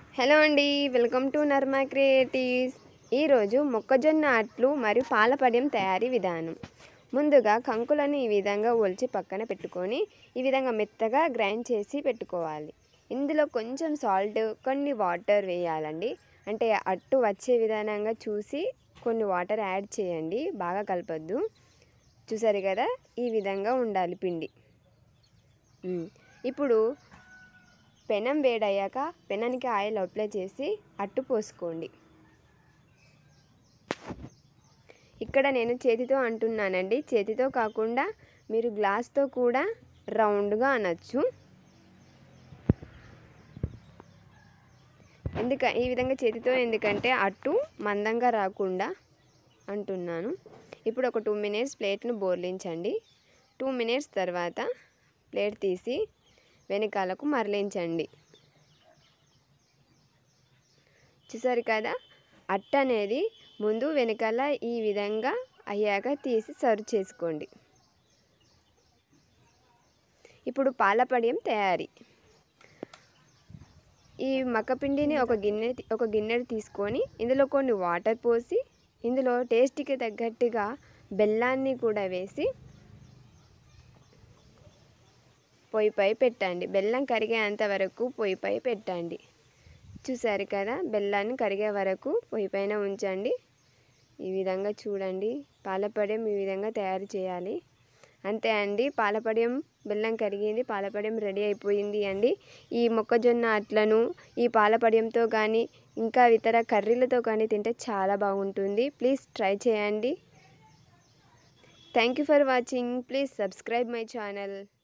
Hello అండి welcome to నర్మా creatives ఈరోజు మొక్కజొన్న అట్లు మరియు పాలపడ్యం తయారీ విధానం ముందుగా కంకులను ఈ విధంగా ఒలిచి పక్కన పెట్టుకొని ఈ విధంగా మెత్తగా గ్రైండ్ చేసి పెట్టుకోవాలి ఇందులో కొంచెం సాల్ట్ కొన్ని వాటర్ వేయాలండి అంటే అట్టు వచ్చే విధానంగా చూసి కొన్ని వాటర్ యాడ్ చేయండి బాగా కలపొద్దు చూసారు కదా ఈ విధంగా ఉండాలి పిండి ఉమ్. ఇప్పుడు పెనం వేడయ్యాక పెనానికి ఆయిల్ అప్లై చేసి అట్టు పోసుకోండి ఇక్కడ నేను చేతితో అంటున్నానండి చేతితో కాకుండా మీరు గ్లాస్తో కూడా రౌండ్గా అనొచ్చు ఎందుక ఈ విధంగా చేతితో ఎందుకంటే అట్టు మందంగా రాకుండా అంటున్నాను ఇప్పుడు ఒక టూ మినిట్స్ ప్లేట్ను బోర్లించండి టూ మినిట్స్ తర్వాత ప్లేట్ తీసి వెనకాలకు మరలించండి చూసారు కదా అట్ట అనేది ముందు వెనకాల ఈ విధంగా అయ్యాక తీసి సర్వ్ చేసుకోండి ఇప్పుడు పాలపడియం తయారీ ఈ మక్కపిండిని ఒక గిన్నె ఒక గిన్నె తీసుకొని ఇందులో కొన్ని వాటర్ పోసి ఇందులో టేస్ట్కి తగ్గట్టుగా బెల్లాన్ని కూడా వేసి పొయ్యిపై పెట్టండి బెల్లం కరిగేంత వరకు పొయ్యిపై పెట్టండి చూసారు కదా బెల్లాన్ని కరిగే వరకు పొయ్యి పైన ఉంచండి ఈ విధంగా చూడండి పాలపడియం ఈ విధంగా తయారు చేయాలి అంతే అండి పాలపడియం బెల్లం కరిగింది పాలపడియం రెడీ అయిపోయింది అండి ఈ మొక్కజొన్న అట్లను ఈ పాలపడియంతో కానీ ఇంకా ఇతర కర్రీలతో కానీ తింటే చాలా బాగుంటుంది ప్లీజ్ ట్రై చేయండి thank you for watching please subscribe my channel